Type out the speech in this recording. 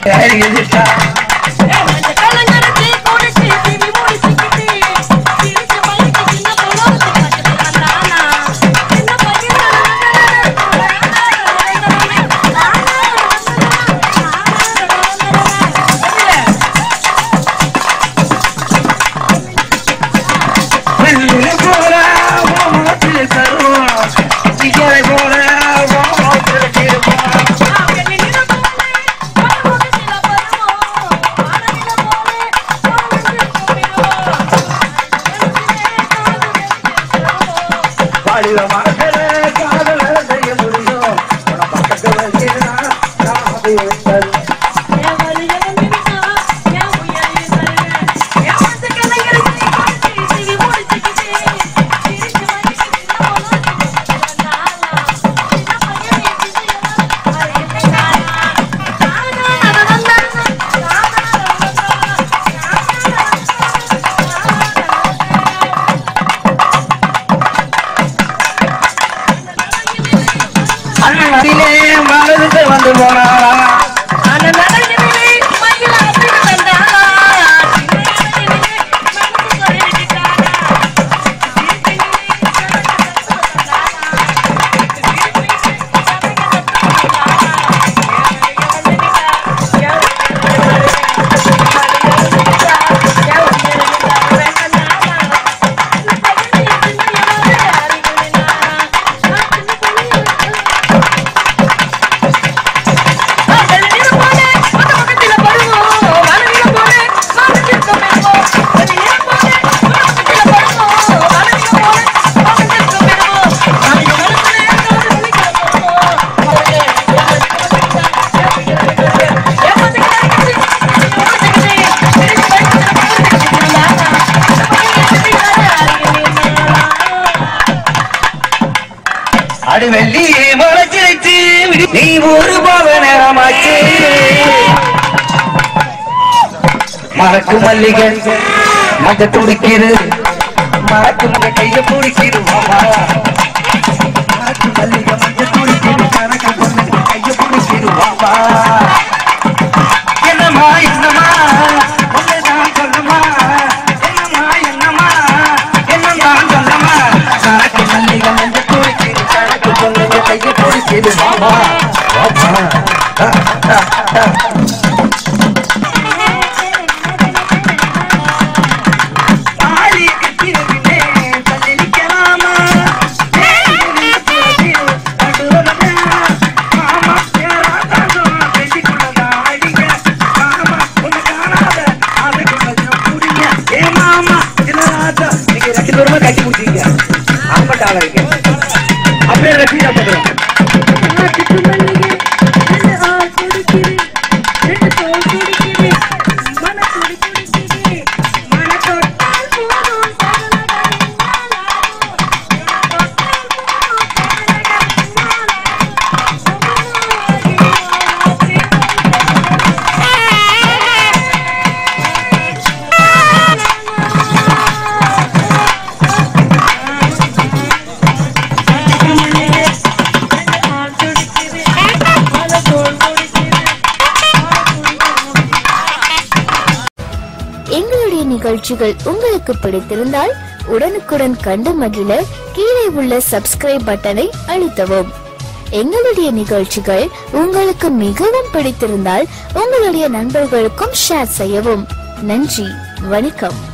கலங்கரத்தை கொடுத்து திவி முடிச்சுக்கிட்டு சிரிச்ச பைக்கு சின்ன பொண்ணு வந்தானா சின்ன பையன் வந்து போனாரா அடி வெள்ளி முளைச்சிருச்சு நீ ஒரு பவனமாச்சு மறக்கு மல்லிகை மஞ்ச துடிக்குது மறக்கு மல்லிகை கைய பிடிக்குது மாமா மறக்கு மல்லிகை மஞ்ச துடிக்குது மறக்கு மல்லிகை கைய பிடிக்குது மாமா என்னம்மா என்னம்மா ஒண்ணுதான் சொல்லுமா என்னம்மா என்னம்மா என்னம்மா சொல்லம்மா சரக்கு மல்லிகை மஞ்ச துடிக்குது சரக்கு மல்லிகை கைய பிடிக்குது மாமா மாமா ஆ, ஆ, ஆ. தாலி கட்டினதிலே தள்ளி நிக்கலாமா? நடுவரமா? மாமா, யாராவது பேசிக்கொள்ளதா அடிங்க? மாமா, ஒண்ணு காணாத அதுக்குள்ளதையும் புடிங்க. ஏ மாமா, என்ன ராஜா, நீங்க ரெண்டு பேருமே கட்டி பிடிச்சீங்க. ஆம்பட்ட ஆளா இருக்கு. அப்படியே ரசீதா பண்றோம். எங்களுடைய நிகழ்ச்சிகள் உங்களுக்கு பிடித்திருந்தால் உடனுக்குடன் கண்டு மகிழ கீழே உள்ள சப்ஸ்கிரைப் பட்டனை அழுத்தவும் எங்களுடைய நிகழ்ச்சிகள் உங்களுக்கு மிகவும் பிடித்திருந்தால் உங்களுடைய நண்பர்களுக்கும் ஷேர் செய்யவும் நன்றி வணக்கம்